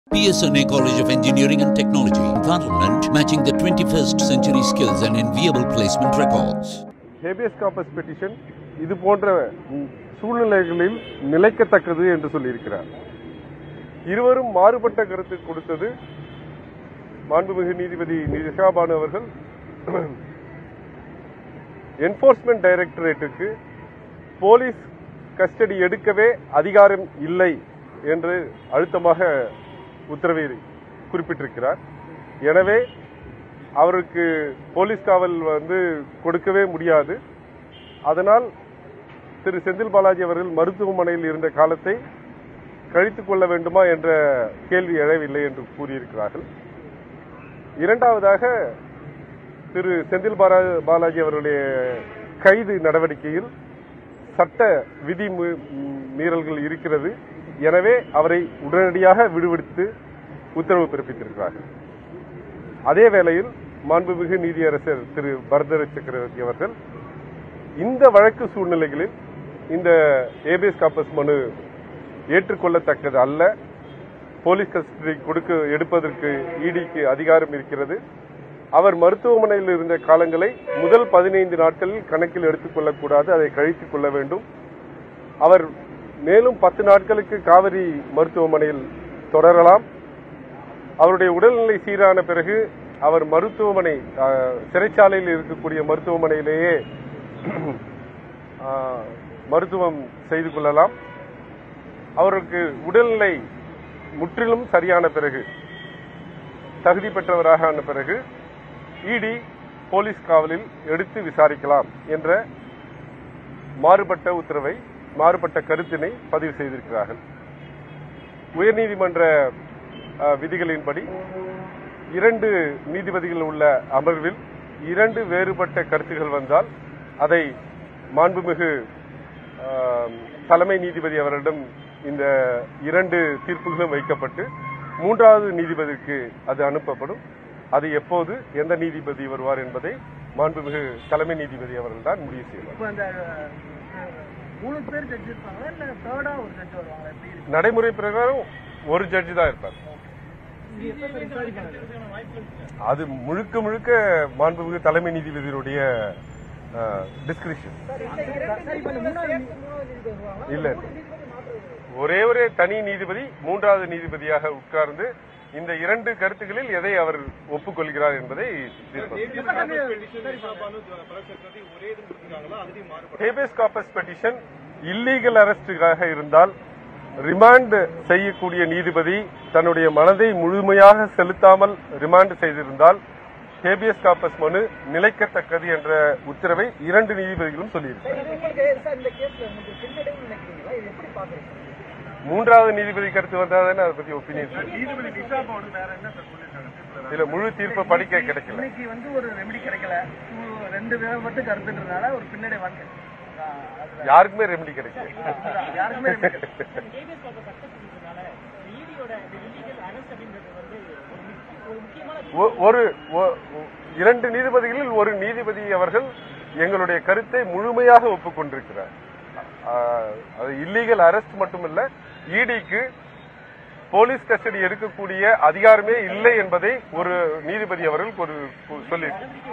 PSNA College of Engineering and Technology, Parliament, matching the 21st century skills and enviable placement records. Habeas corpus petition இது போன்ற ம், சூழ்நிலைகளில் நிலைக்கத்தக்கது என்று சொல்லியிருக்கிறார் இருவரும் மாறுபட்ட கருத்து கொடுத்தது மாண்புமிகு நீதிபதி நிஷாபானு அவர்கள் என்போர்ஸ்மெண்ட் டைரக்டரேட்டுக்கு போலீஸ் கஸ்டடி எடுக்கவே அதிகாரம் இல்லை என்று அழுத்தமாக உத்தரவை குறிப்பிட்டிருக்கிறார் எனவே அவருக்கு போலீஸ் காவல் வந்து கொடுக்கவே முடியாது அதனால் திரு செந்தில் பாலாஜி அவர்கள் மருத்துவமனையில் இருந்த காலத்தை கழித்துக் கொள்ள வேண்டுமா என்ற கேள்வி எழவில்லை என்று கூறியிருக்கிறார்கள் இரண்டாவதாக திரு செந்தில் பாலா- பாலாஜி அவருடைய கைது நடவடிக்கையில் சட்ட விதி மீ- மீறல்கள் இருக்கிறது எனவே அவரை உடனடியாக விடுவித்து உத்தரவு பிறப்பித்திருக்கிறார்கள் அதே வேளையில் மாண்புமிகு நீதியரசர் திரு பரதர சக்கரவர்த்தி அவர்கள் இந்த வழக்கு சூழ்நிலைகளில் இந்த ஏபிஎஸ் காப்பஸ் மனு ஏற்றுக்கொள்ளத்தக்கது அல்ல போலீஸ் கஸ்டடி கொடுக்க எடுப்பதற்கு இடிக்கு அதிகாரம் இருக்கிறது அவர் மருத்துவமனையில் இருந்த காலங்களை முதல் பதினைந்து நாட்களில் கணக்கில் எடுத்துக்கொள்ளக்கூடாது அதை கழித்துக் கொள்ள வேண்டும் அவர் மேலும் பத்து நாட்களுக்கு காவிரி மருத்துவமனையில் தொடரலாம் அவருடைய உடல்நிலை சீரான பிறகு அவர் மருத்துவமனை அஹ், சிறைச்சாலையில் இருக்கக்கூடிய மருத்துவமனையிலேயே அஹ், மருத்துவம் செய்து கொள்ளலாம் அவருக்கு உடல்நிலை முற்றிலும் சரியான பிறகு தகுதி பெற்றவராக ஆன பிறகு இடி போலீஸ் காவலில் எடுத்து விசாரிக்கலாம் என்ற மாறுபட்ட உத்தரவை மாறுபட்ட கருத்தினை பதிவு செய்திருக்கிறார்கள் உயர்நீதிமன்ற அஹ், விதிகளின்படி இரண்டு நீதிபதிகள் உள்ள அமர்வில் இரண்டு வேறுபட்ட கருத்துகள் வந்தால் அதை மாண்புமிகு அஹ், தலைமை நீதிபதி அவரிடம் இந்த இரண்டு தீர்ப்புகளும் வைக்கப்பட்டு மூன்றாவது நீதிபதிக்கு அது அனுப்பப்படும் அது எப்போது எந்த நீதிபதி வருவார் என்பதை மாண்புமிகு தலைமை நீதிபதி அவர்கள் தான் முடிவு செய்வார் இப்போ அந்த அஹ், மூணு பேர் ஜட்ஜ் இருப்பாங்களா இல்ல தேர்டா ஒரு ஜட்ஜ் வருவாங்களா எப்படி இருக்கு நடைமுறை பிரகாரம் ஒரு ஜட்ஜி தான் இருப்பார் இது எப்ப சார் விசாரிக்கிறது அது முழுக்க முழுக்க மாண்புமிகு தலைமை நீதிபதியினுடைய டிஸ்கிரிப்ஷன் சார் இப்போ இந்த மூணாவது நீ- இல்ல ஒரே ஒரே தனி நீதிபதி மூன்றாவது நீதிபதியாக உட்கார்ந்து இந்த இரண்டு கருத்துக்களில் எதை அவர் ஒப்புக்கொள்கிறார் என்பதை தீர்ப்பார் ஹேபியஸ் காப்பஸ் பெட்டிஷன் இல்லீகல் அரெஸ்டுக்காக இருந்தால் ரிமாண்ட் செய்யக்கூடிய நீதிபதி தன்னுடைய மனதை முழுமையாக செலுத்தாமல் ரிமாண்ட் செய்திருந்தால் ஹேபியஸ் காப்பஸ் மனு நிலைக்கத்தக்கது என்ற உத்தரவை இரண்டு நீதிபதிகளும் சொல்லியிருக்கிறார் உங்களுக்கு சார் இந்த கேஸ்ல உங்களுக்கு பின்னடைவு நினைக்கிறீங்களா இது எப்படி பாக்குறீங்க மூன்றாவது நீதிபதி கருத்து வந்தாதானே அதை பத்தி ஒப்பீனியன் நீதிபதி நிஷா பவுடு வேற என்ன சார் சொல்லிருக்காங்க இல்ல முழு தீர்ப்பை படிக்க கிடைக்கல இன்னைக்கு வந்து ஒரு ரெமெடி கிடைக்கல two- ரெண்டு பேர் மட்டும் கருத்துன்றதுனால ஒரு பின்னடைவு வந்து ஆஹ், அதுல யாருக்குமே ரெமெடி கிடைக்கல யாருக்குமே remedy கிடைக்கல. ஒ- ஒரு ஒ- இரண்டு நீதிபதிகளில் ஒரு நீதிபதி அவர்கள் எங்களுடைய கருத்தை முழுமையாக ஒப்புக்கொண்டிருக்கிறார் ஆஹ், அது இல்லீகல் அரெஸ்ட் மட்டுமல்ல இடிக்கு போலீஸ் கஸ்டடி எடுக்கக்கூடிய அதிகாரமே இல்லை என்பதை ஒரு நீதிபதி அவர்கள் ஒரு சொல்லி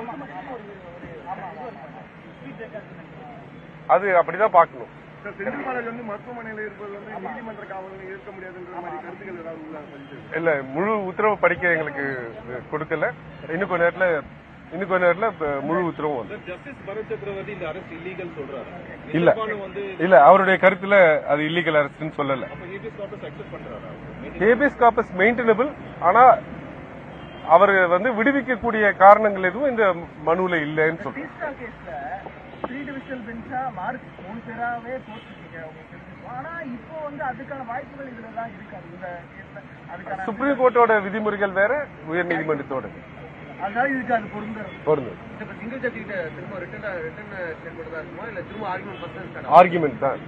அது அப்படிதான் பார்க்கணும் செந்தில் பாலாஜி வந்து மருத்துவமனையில் இருப்பது வந்து நீதிமன்ற காவலில் இருக்க முடியாதுன்ற மாதிரி கருத்துக்கள் ஏதாவது உள்ள பதிவு இல்ல முழு உத்தரவு படிக்க எங்களுக்கு கொடுக்கல இன்னும் கொஞ்ச நேரத்துல இன்னும் கொஞ்ச நேரத்துல இப்ப முழு உத்தரவும் வந்து ஜஸ்டிஸ் பரத் சக்கரவர்த்தி இந்த அரசு இல்லீகல் சொல்றாரு இல்ல இல்ல அவருடைய கருத்துல அது இல்லீகல் அரசுன்னு சொல்லல ஏபிஎஸ் கார்பஸ் அக்செப்ட் பண்றாரா ஹேபியஸ் காப்பஸ் மெயின்டெனபிள் ஆனா அவர் வந்து விடுவிக்கக்கூடிய காரணங்கள் எதுவும் இந்த மனுவுல இல்லைன்னு சொல்றேன் தீஸ்டா கேஸ்ல த்ரீ டிவிஷனல் பெஞ்சா மார்க் மூணு பேராவே தோற்றுருக்கீங்க உங்களுக்கு தெரிஞ்சிருக்கும் ஆனா இப்போ வந்து அதுக்கான வாய்ப்புகள் இதுல தான் இருக்காது இந்த கேஸ்ல அதுக்கான சுப்ரீம் கோர்ட்டோட விதிமுறைகள் வேற உயர் நீதிமன்றத்தோட அதனால இதுக்கு அது பொருந்தும் பொருந்தது இப்ப சிங்கிள் ஜட்ஜ் கிட்ட திரும்ப ரிட்டன் ரிட்டன் ஸ்டேட்மெண்ட் தான் இருக்குமா இல்ல திரும்ப ஆர்குமெண்ட் ஃபர்ஸ்ட் ஸ்டார்ட் ஆர்குமெண்ட் தான்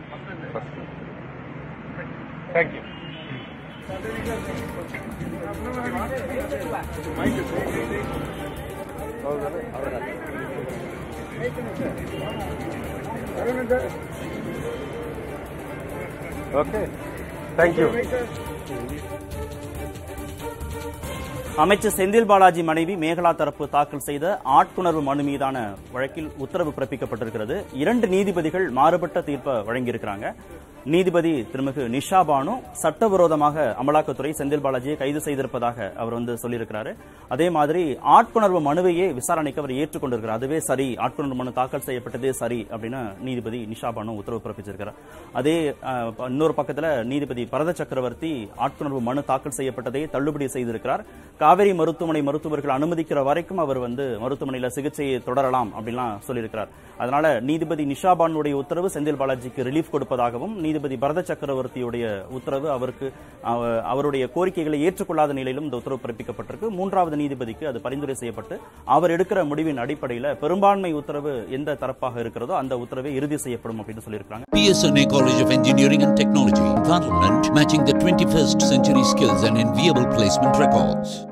தேங்க்யூ ஓகே தேங்க்யூ அமைச்சர் செந்தில் பாலாஜி மனைவி மேகலா தரப்பு தாக்கல் செய்த ஆட்கொணர்வு மனு மீதான வழக்கில் உத்தரவு பிறப்பிக்கப்பட்டிருக்கிறது இரண்டு நீதிபதிகள் மாறுபட்ட தீர்ப்பை வழங்கியிருக்கிறாங்க நீதிபதி திருமிகு நிஷா பானு சட்டவிரோதமாக அமலாக்கத்துறை செந்தில் பாலாஜியை கைது செய்திருப்பதாக அவர் வந்து சொல்லியிருக்கிறாரு அதே மாதிரி ஆட்கொணர்வு மனுவையே விசாரணைக்கு அவர் ஏற்றுக்கொண்டிருக்கிறார் அதுவே சரி ஆட்கொணர்வு மனு தாக்கல் செய்யப்பட்டதே சரி அப்படின்னு நீதிபதி நிஷா பானு உத்தரவு பிறப்பிச்சிருக்கிறார் அதே அஹ், இன்னொரு பக்கத்துல நீதிபதி பரத சக்கரவர்த்தி ஆட்கொணர்வு மனு தாக்கல் செய்யப்பட்டதை தள்ளுபடி செய்திருக்கிறார் காவேரி மருத்துவமனை மருத்துவர்கள் அனுமதிக்கிற வரைக்கும் அவர் வந்து மருத்துவமனையில சிகிச்சையை தொடரலாம் அப்படின்லாம் சொல்லியிருக்கிறார் அதனால நீதிபதி நிஷா பானுடைய உத்தரவு செந்தில் பாலாஜிக்கு ரிலீஃப் கொடுப்பதாகவும் நீதிபதி பரத சக்கரவர்த்தியுடைய உத்தரவு அவருக்கு அவ- அவருடைய கோரிக்கைகளை ஏற்றுக்கொள்ளாத நிலையிலும் இந்த உத்தரவு பிறப்பிக்கப்பட்டிருக்கு மூன்றாவது நீதிபதிக்கு அது பரிந்துரை செய்யப்பட்டு அவர் எடுக்கிற முடிவின் அடிப்படையில் பெரும்பான்மை உத்தரவு எந்த தரப்பாக இருக்கிறதோ அந்த உத்தரவை இறுதி செய்யப்படும் அப்படின்னு சொல்லியிருக்காங்க PSNA College of Engineering and Technology, Parliament, matching the 21st century skills and enviable placement records.